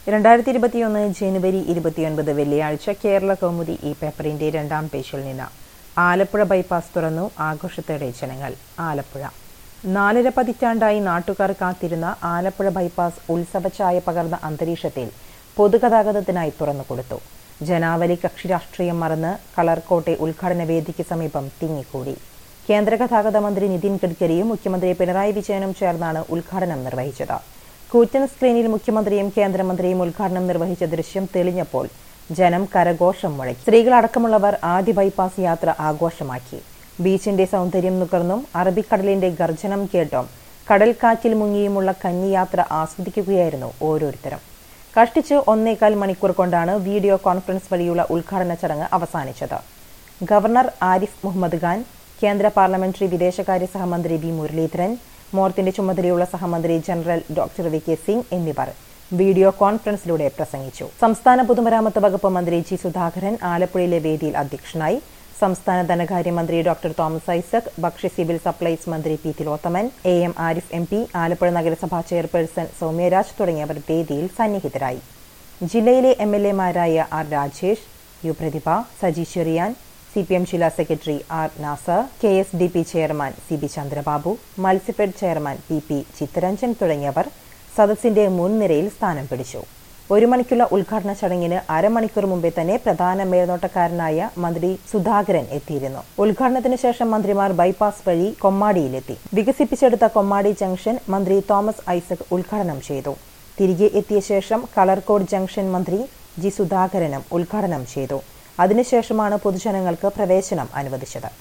രണ്ടായിരത്തി ഇരുപത്തിയൊന്ന് ജനുവരി ഇരുപത്തിയൊൻപത് വെള്ളിയാഴ്ച കേരള കൗമുദി ഈ പേപ്പറിന്റെ രണ്ടാം പേജിൽ നിന്ന് ആലപ്പുഴ ബൈപ്പാസ് തുറന്നു ആഘോഷത്തോടെ ജനങ്ങൾ ആലപ്പുഴ നാലര പതിറ്റാണ്ടായി നാട്ടുകാർ കാത്തിരുന്ന ആലപ്പുഴ ബൈപ്പാസ് ഉത്സവച്ചായ പകർന്ന അന്തരീക്ഷത്തിൽ പൊതുഗതാഗതത്തിനായി തുറന്നുകൊടുത്തു ജനാവലി കക്ഷി രാഷ്ട്രീയം മറന്ന് കളർകോട്ടെ ഉദ്ഘാടന വേദിക്ക് സമീപം തിങ്ങിക്കൂടി കേന്ദ്ര ഗതാഗത മന്ത്രി നിതിൻ ഗഡ്കരിയും മുഖ്യമന്ത്രി പിണറായി വിജയനും ചേർന്നാണ് ഉദ്ഘാടനം നിർവഹിച്ചത് കൂറ്റൻ സ്ക്രീനിൽ മുഖ്യമന്ത്രിയും കേന്ദ്രമന്ത്രിയും ഉദ്ഘാടനം നിർവഹിച്ച ദൃശ്യം തെളിഞ്ഞപ്പോൾ ജനം കരഘോഷം മുഴക്കി സ്ത്രീകളടക്കമുള്ളവർ ആദ്യ ബൈപ്പാസ് യാത്ര ആഘോഷമാക്കി ബീച്ചിന്റെ സൗന്ദര്യം നുകർന്നും അറബിക്കടലിന്റെ ഗർജനം കേട്ടും കടൽക്കാറ്റിൽ മുങ്ങിയുമുള്ള കന്നിയാത്ര ആസ്വദിക്കുകയായിരുന്നു ഓരോരുത്തരും കഷ്ടിച്ച് ഒന്നേകാൽ മണിക്കൂർ കൊണ്ടാണ് വീഡിയോ കോൺഫറൻസ് വഴിയുള്ള ഉദ്ഘാടന ചടങ്ങ് അവസാനിച്ചത് ഗവർണർ ആരിഫ് മുഹമ്മദ് ഖാൻ കേന്ദ്ര പാർലമെന്ററി വിദേശകാര്യ സഹമന്ത്രി വി മുരളീധരൻ മോർത്തിന്റെ ചുമതലയുള്ള സഹമന്ത്രി general doctor V K Singh എന്നിവർ വീഡിയോ കോൺഫറൻസിലൂടെ പ്രസംഗിച്ചു സംസ്ഥാന പൊതുമരാമത്ത് വകുപ്പ് മന്ത്രി ജി സുധാകരൻ ആലപ്പുഴയിലെ വേദിയിൽ അധ്യക്ഷനായി സംസ്ഥാന ധനകാര്യമന്ത്രി ഡോക്ടർ തോമസ് ഐസക് ഭക്ഷ്യ സിവിൽ സപ്ലൈസ് മന്ത്രി P Thilothaman A M Arif M P Alappuzha നഗരസഭാ ചെയർപേഴ്സൺ സൗമ്യരാജ് തുടങ്ങിയവർ വേദിയിൽ സന്നിഹിതരായി ജില്ലയിലെ എം എൽ എമാരായ R Rajesh U Prathibha Saji Cherian C P M ജില്ലാ സെക്രട്ടറി R Nasar K S D P chairman C B Chandrababu Matsyafed chairman P P Chitharanjan തുടങ്ങിയവർ സദസ്സിന്റെ മുൻനിരയിൽ സ്ഥാനം പിടിച്ചു ഒരു മണിക്കുള്ള ഉദ്ഘാടന ചടങ്ങിന് അരമണിക്കൂർ മുമ്പേ തന്നെ പ്രധാന മേൽനോട്ടക്കാരനായ മന്ത്രി സുധാകരൻ എത്തിയിരുന്നു ഉദ്ഘാടനത്തിന് ശേഷം മന്ത്രിമാർ ബൈപ്പാസ് വഴി കൊമ്മാടിയിലെത്തി വികസിപ്പിച്ചെടുത്ത കൊമ്മാടി ജംഗ്ഷൻ മന്ത്രി തോമസ് ഐസക് ഉദ്ഘാടനം ചെയ്തു തിരികെ എത്തിയ ശേഷം കളർകോട് ജംഗ്ഷൻ മന്ത്രി ജി സുധാകരനും ഉദ്ഘാടനം ചെയ്തു അതിനുശേഷമാണ് പൊതുജനങ്ങൾക്ക് പ്രവേശനം അനുവദിച്ചത്